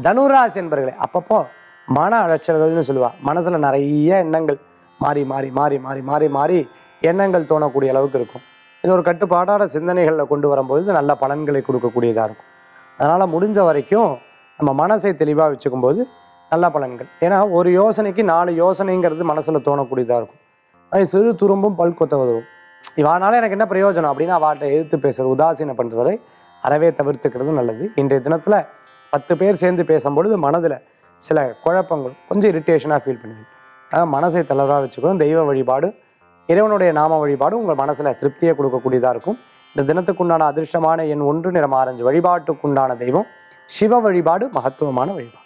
தனுராசி என்பர்களே அப்பப்போ மன அலைச்சல்கள்னு சொல்லுவா மனசில் நிறைய எண்ணங்கள் மாறி மாறி மாறி மாறி மாறி மாறி எண்ணங்கள் தோணக்கூடிய அளவுக்கு இருக்கும் இது ஒரு கட்டுப்பாடான சிந்தனைகளில் கொண்டு வரும்போது நல்ல பலன்களை கொடுக்கக்கூடியதாக இருக்கும் அதனால் முடிஞ்ச வரைக்கும் நம்ம மனசை தெளிவாக வச்சுக்கும்போது நல்ல பலன்கள் ஏன்னா ஒரு யோசனைக்கு நாலு யோசனைங்கிறது மனசில் தோணக்கூடியதாக இருக்கும் அது சிறு துரும்பும் பல் கொத்த உதவும் இவானால எனக்கு என்ன பிரயோஜனம் அப்படின்னு அவாட்ட எதிர்த்து பேசுறது உதாசீனம் பண்ணுறதை அறவே தவிர்த்துக்கிறது நல்லது இன்றைய தினத்தில் பத்து பேர் சேர்ந்து பேசும்பொழுது மனதில் சில குழப்பங்கள் கொஞ்சம் இரிட்டேஷனாக ஃபீல் பண்ணுவீங்க அதான் மனசை தளர்வாக வச்சுக்கணும் தெய்வ வழிபாடு இறைவனுடைய நாம வழிபாடு உங்கள் மனசில் திருப்தியை கொடுக்கக்கூடியதாக இருக்கும் இந்த தினத்துக்குண்டான அதிர்ஷ்டமான எண் ஒன்று நிறம் ஆரஞ்சு வழிபாட்டுக்குண்டான தெய்வம் சிவ வழிபாடு மகத்துவமான வழிபாடு